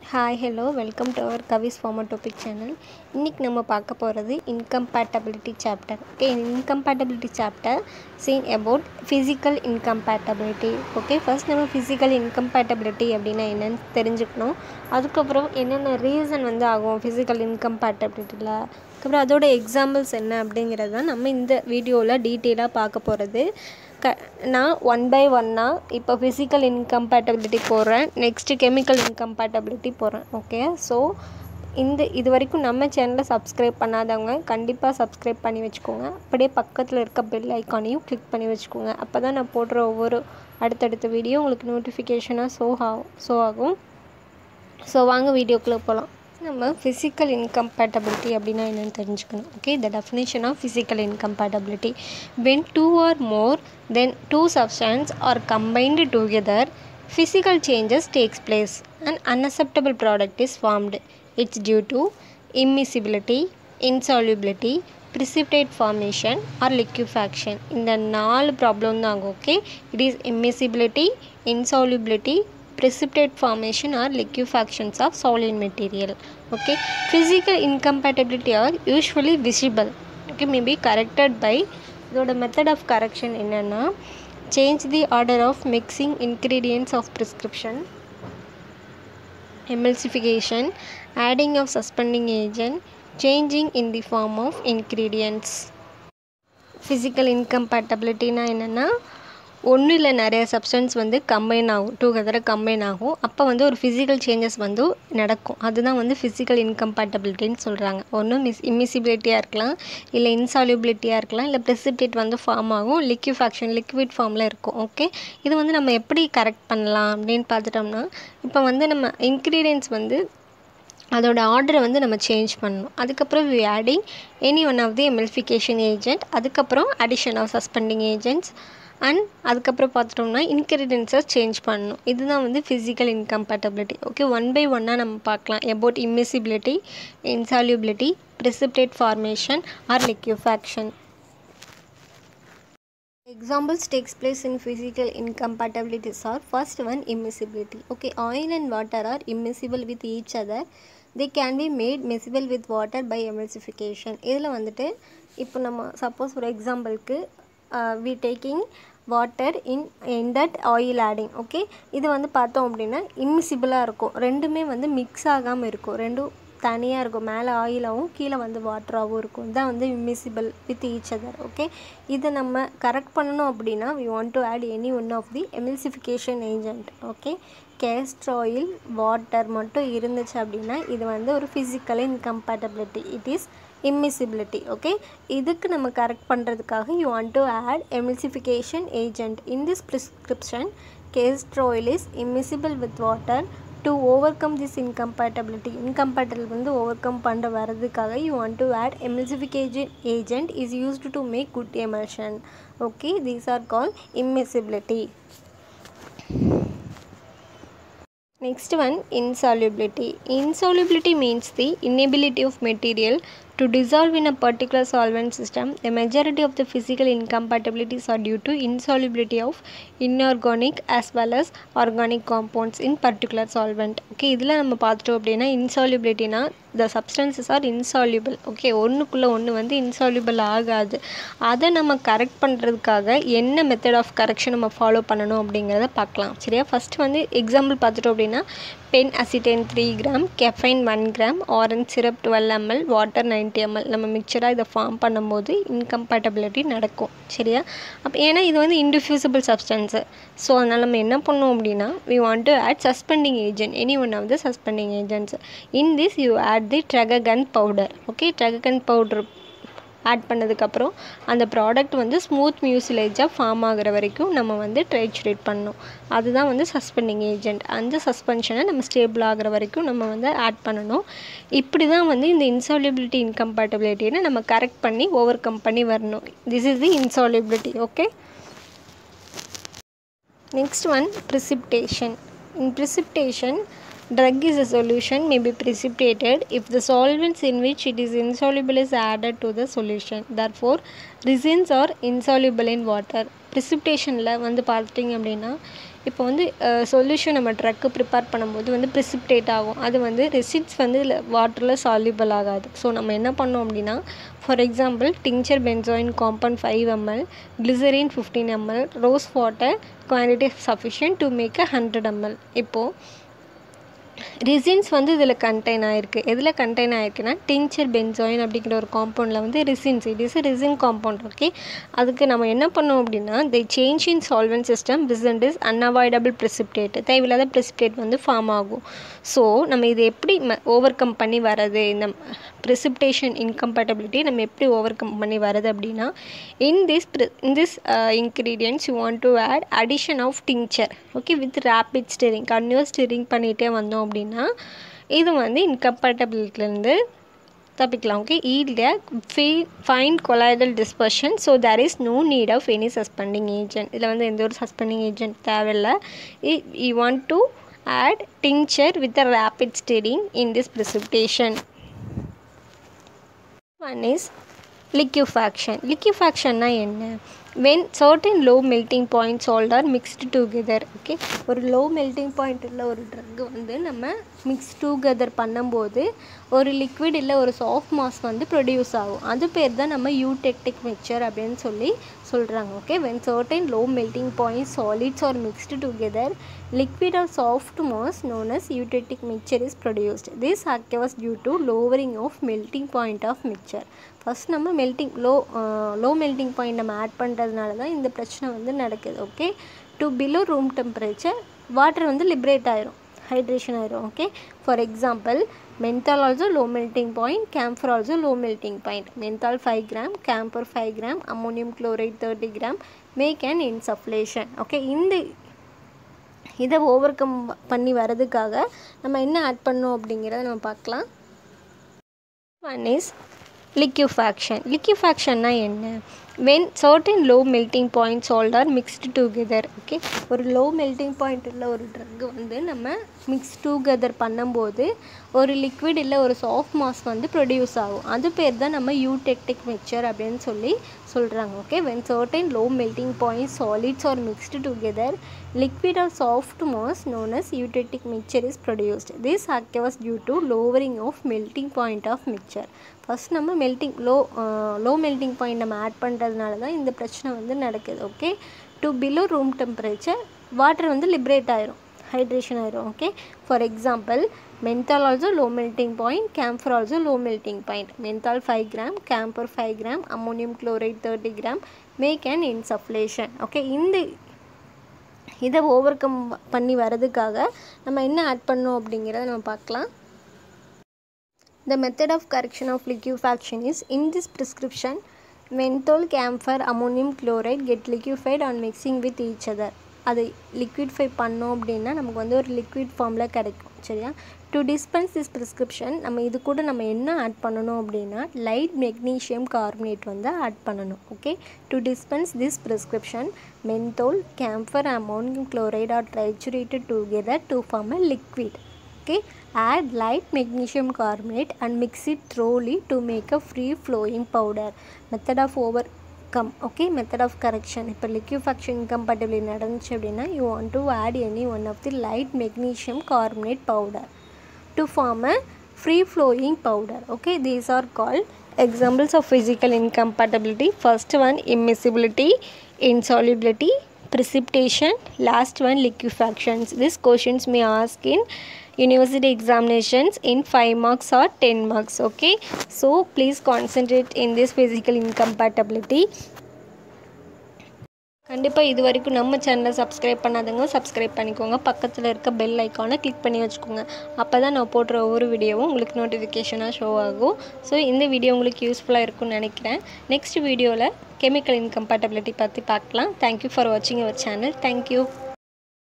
Hi hello welcome to our Kavi's farmer topic channel இன்றைக்கி நம்ம பார்க்க போகிறது incompatibility chapter okay incompatibility chapter seen about physical incompatibility okay first நம்ம physical incompatibility அப்படின்னா என்னன்னு தெரிஞ்சுக்கணும் அதுக்கப்புறம் என்னென்ன ரீசன் வந்து ஆகும் ஃபிசிக்கல் இன்கம்பேட்டபிலிட்டியில் அதுக்கப்புறம் அதோட எக்ஸாம்பிள்ஸ் என்ன அப்படிங்கிறது தான் நம்ம இந்த வீடியோவில் டீட்டெயிலாக பார்க்க போகிறது க நான் ஒன் பை ஒன்னாக இப்போ ஃபிசிக்கல் இன்கம்பேட்டபிலிட்டி போடுறேன் நெக்ஸ்ட்டு கெமிக்கல் இன்கம்பேட்டபிலிட்டி போடுறேன் ஓகே ஸோ இந்த இது வரைக்கும் நம்ம சேனலை சப்ஸ்கிரைப் பண்ணாதவங்க கண்டிப்பாக சப்ஸ்கிரைப் பண்ணி வச்சுக்கோங்க அப்படியே பக்கத்தில் இருக்க பெல் ஐக்கானையும் கிளிக் பண்ணி வச்சுக்கோங்க அப்போ தான் நான் போடுற ஒவ்வொரு அடுத்தடுத்த வீடியோ உங்களுக்கு நோட்டிஃபிகேஷனாக ஷோ ஆகும் ஷோ ஆகும் ஸோ வாங்க வீடியோக்குள்ளே போகலாம் நம்ம ஃபிசிக்கல் இன்கம்பேட்டபிலிட்டி அப்படின்னா என்னென்னு தெரிஞ்சுக்கணும் okay the definition of physical incompatibility when two or more than two substance are combined together physical changes takes place an unacceptable product is formed it's due to immiscibility insolubility precipitate formation or liquefaction இந்த நாலு problem தான் okay it is immiscibility insolubility precipitate formation or liquefactions of solid material okay physical incompatibility are usually visible okay may be corrected by இதோட method of correction என்னென்னா change the order of mixing ingredients of prescription emulsification adding of suspending agent changing in the form of ingredients physical incompatibilityனா என்னென்னா ஒன்று இல்லை நிறைய substance வந்து combine ஆகும் two கெதரை combine ஆகும் அப்போ வந்து ஒரு ஃபிசிக்கல் சேஞ்சஸ் வந்து நடக்கும் அதுதான் வந்து ஃபிசிக்கல் இன்கம்பேட்டபிலிட்டின்னு சொல்கிறாங்க ஒன்று மிஸ் இம்மிசிபிலிட்டியாக இருக்கலாம் இல்லை இன்சால்யூபிலிட்டியாக இருக்கலாம் இல்லை ப்ரெசிபிடேட் வந்து ஃபார்ம் ஆகும் லிக்யூஃபேக்ஷன் லிக்விட் ஃபார்மில் இருக்கும் ஓகே இது வந்து நம்ம எப்படி கரெக்ட் பண்ணலாம் அப்படின்னு பார்த்துட்டோம்னா இப்போ வந்து நம்ம இன்க்ரீடியன்ஸ் வந்து அதோட ஆர்டரை வந்து நம்ம சேஞ்ச் பண்ணணும் அதுக்கப்புறம் we adding any one of the emulsification agent அதுக்கப்புறம் addition of suspending agents and அதுக்கப்புறம் பார்த்துட்டோம்னா இன்க்ரீடியன்ஸை சேஞ்ச் பண்ணணும் இதுதான் வந்து physical incompatibility okay one by ஒன்னாக நம்ம பார்க்கலாம் about immiscibility insolubility precipitate formation or liquefaction examples takes place in physical incompatibilities are first one immiscibility okay oil and water are immiscible with each other they can be made miscible with water by emulsification இதில் வந்துட்டு இப்போ நம்ம suppose ஒரு எக்ஸாம்பிளுக்கு we taking water in in that oil adding okay இது வந்து பார்த்தோம் அப்படின்னா இம்மிசிபிளாக இருக்கும் ரெண்டுமே வந்து மிக்ஸ் ஆகாமல் இருக்கும் ரெண்டும் தனியாக இருக்கும் மேலே ஆயிலாகவும் கீழே வந்து வாட்டராகவும் இருக்கும் இதுதான் வந்து immiscible with each other okay இதை நம்ம கரெக்ட் பண்ணணும் அப்படின்னா we want to add any one of the emulsification agent okay cast oil water மட்டும் இருந்துச்சு அப்படின்னா இது வந்து ஒரு physical incompatibility it is immiscibility okay இதுக்கு நம்ம கரெக்ட் பண்ணுறதுக்காக you want to add emulsification agent in this prescription castor oil is immiscible with water to overcome this incompatibility incompatible வந்து overcome பண்ணுற வரதுக்காக you want to add emulsification agent is used to make good emulsion okay these are called immiscibility Next one insolubility. Insolubility means the inability of material to dissolve in a particular solvent system. The majority of the physical incompatibilities are due to insolubility of inorganic as well as organic compounds in particular solvent. Okay இதில் நம்ம பார்த்துட்டோம் அப்படின்னா இன்சால்யூபிலிட்டினா the substances are insoluble okay ஒன்றுக்குள்ளே ஒன்று வந்து insoluble ஆகாது அதை நம்ம கரெக்ட் பண்ணுறதுக்காக என்ன மெத்தட் ஆஃப் கரெக்ஷன் நம்ம ஃபாலோ பண்ணணும் அப்படிங்கிறத பார்க்கலாம் சரியா ஃபஸ்ட்டு வந்து எக்ஸாம்பிள் பார்த்துட்டோம் அப்படின்னா phenacetin three gram caffeine one gram orange syrup twelve ml water ninety ml நம்ம மிக்சராக இதை ஃபார்ம் பண்ணும்போது இன்கம்பேட்டபிலிட்டி நடக்கும் சரியா அப்போ ஏன்னா இது வந்து இன்டிஃப்யூசிபிள் சப்ஸ்டன்ஸு ஸோ அதனால் நம்ம என்ன பண்ணோம் அப்படின்னா we want to add suspending agent any one of the suspending agents in this you add the tragacanth powder okay tragacanth powder add பண்ணதுக்கப்புறம் அந்த ப்ராடக்ட் வந்து ஸ்மூத் மியூசிலேஜாக ஃபார்ம் ஆகிற வரைக்கும் நம்ம வந்து ட்ரைச்சுரேட் பண்ணணும் அதுதான் வந்து சஸ்பெண்டிங் ஏஜென்ட் அந்த சஸ்பென்ஷனை நம்ம ஸ்டேபிள் ஆகிற வரைக்கும் நம்ம வந்து ஆட் பண்ணணும் இப்படி தான் வந்து இந்த இன்சாலிபிலிட்டி இன்கம்பேட்டபிலிட்டின்னு நம்ம கரெக்ட் பண்ணி ஓவர் கம் பண்ணி வரணும் this is the insolubility okay next one precipitation in precipitation drug is a solution may be precipitated if the solvents in which it is insoluble is added to the solution therefore resins are insoluble in water ப்ரிசிப்டேஷனில் வந்து பார்த்துட்டிங்க அப்படின்னா இப்போ வந்து solution நம்ம truck prepare பண்ணும்போது வந்து precipitate ஆகும் அது வந்து ரெசிட்ஸ் வந்து வாட்டரில் சால்யூபிள் ஆகாது ஸோ நம்ம என்ன பண்ணோம் அப்படின்னா for example tincture benzoin compound five ml glycerin fifteen ml rose water quantity sufficient to make a hundred ml இப்போது ரிசின்ஸ் வந்து இதில் கண்டெயின் ஆகிருக்கு எதில் கண்டெயின் ஆகிருக்குன்னா டிங்சர் பென்சாயின் அப்படிங்கிற ஒரு காம்பவுண்டில் வந்து resins it is resin compound okay அதுக்கு நம்ம என்ன பண்ணோம் அப்படின்னா the change in solvent system recent is unavoidable precipitate தேவையில்லாத ப்ரெசிப்டேட் வந்து ஃபார்ம் ஆகும் ஸோ நம்ம இதை எப்படி ஓவர் கம் பண்ணி வரது இந்த ப்ரெசிப்டேஷன் இன்கம்பேட்டபிலிட்டி நம்ம எப்படி ஓவர் கம் பண்ணி வரது அப்படின்னா in this in this ingredients you want to add addition of tincture okay with rapid stirring continuous stirring பண்ணிகிட்டே வந்தோம் அப்படின்னா இது வந்து இன்கம்பேட்டபிலிட்டிலேருந்து தப்பிக்கலாம் okay yield fee fine colloidal dispersion so there is no need of any suspending agent இதில் வந்து எந்த ஒரு சஸ்பெண்டிங் ஏஜென்ட் தேவையில்லை you want to add tincture with a rapid stirring in this precipitation one is liquefaction லிக்யூஃபேக்ஷன்னா என்ன when certain low melting point salt are mixed together okay ஒரு low melting point உள்ள ஒரு ட்ரக் வந்து நம்ம mix together பண்ணும்போது ஒரு liquid இல்லை ஒரு சாஃப்ட் மாஸ் வந்து ப்ரொடியூஸ் ஆகும் அது பேர் தான் நம்ம யூடெக்டிக் மிக்சர் அப்படின்னு சொல்லி சொல்கிறாங்க okay when certain low melting point solids are mixed together liquid or soft mass known as eutectic mixture is produced. This occurs due to lowering of melting point of mixture. First நம்ம melting low low melting point நம்ம add பண்ணுறதுனால தான் இந்த பிரச்சனை வந்து நடக்குது okay to below room temperature water வந்து liberate ஆயிரும் ஹைட்ரேஷன் ஆயிரும் okay for example menthol also low melting point camphor also low melting point menthol five gram camphor five gram ammonium chloride thirty gram make and insufflation okay இந்த இதை over overcome பண்ணி வரதுக்காக நம்ம என்ன add பண்ணோம் அப்படிங்கிறத நம்ம பார்க்கலாம் ஒன் இஸ் லிக்யூஃபேக்ஷன் லிக்யூஃபேக்ஷன்னா என்ன when certain low melting point salt are mixed together okay ஒரு லோ மெல்ட்டிங் பாயிண்ட் உள்ள ஒரு ட்ரக் வந்து நம்ம மிக்ஸ் டுகெதர் பண்ணும்போது ஒரு லிக்விட் இல்லை ஒரு சாஃப்ட் மாஸ் வந்து ப்ரொடியூஸ் ஆகும் அது பேர் தான் நம்ம யூடெக்டிக் மிக்சர் அப்படின்னு சொல்லி சொல்கிறாங்க okay when certain low melting point solids are mixed together liquid or soft mass known as eutectic mixture is produced. This occurs due to lowering of melting point of mixture. First நம்ம melting low low melting point நம்ம add பண்ணுறதுனால தான் இந்த பிரச்சனை வந்து நடக்குது okay to below room temperature water வந்து liberate ஆயிரும் ஹைட்ரேஷன் ஆயிரும் okay for example menthol also low melting point camphor also low melting point menthol five gram camphor five gram ammonium chloride thirty gram make and insufflation okay இந்த இதை over overcome பண்ணி வரதுக்காக நம்ம என்ன add பண்ணோம் அப்படிங்கிறத நம்ம பார்க்கலாம் The method of correction of liquefaction is in this prescription menthol, camphor, ammonium chloride get liquefied on mixing with each other. அதை லிக்விட்ஃபை பண்ணோம் அப்படின்னா நமக்கு வந்து ஒரு லிக்விட் ஃபார்மில் கிடைக்கும் சரியா டு டிஸ்பென்ஸ் திஸ் ப்ரிஸ்கிரிப்ஷன் நம்ம இது கூட நம்ம என்ன ஆட் பண்ணணும் அப்படின்னா லைட் மெக்னீஷியம் கார்பனேட் வந்து ஆட் பண்ணணும் okay to dispense this prescription menthol camphor ammonium chloride are triturated together to form a liquid okay add light magnesium carbonate and mix it thoroughly to make a free flowing powder method of overcome okay method of correction இப்போ liquefaction incompatibility நடந்துச்சு அப்படின்னா you want to add any one of the light magnesium carbonate powder to form a free flowing powder okay these are called examples of physical incompatibility first one immiscibility insolubility precipitation last one liquefactions these questions may ask in university examinations in 5 marks or 10 marks okay so please concentrate in this physical incompatibility கண்டிப்பாக இது வரைக்கும் நம்ம சேனலை subscribe பண்ணாதவங்க subscribe பண்ணிக்கோங்க பக்கத்தில் இருக்க bell ஐக்கானை கிளிக் பண்ணி வச்சுக்கோங்க அப்போ தான் நான் போடுற ஒவ்வொரு வீடியோவும் உங்களுக்கு நோட்டிஃபிகேஷனாக ஷோ ஆகும் ஸோ இந்த வீடியோ உங்களுக்கு யூஸ்ஃபுல்லாக இருக்கும்னு நினைக்கிறேன் நெக்ஸ்ட் வீடியோவில் கெமிக்கல் இன்கம்பேட்டபிலிட்டி பற்றி பார்க்கலாம் தேங்க்யூ ஃபார் வாட்சிங் அவர் சேனல் தேங்க்யூ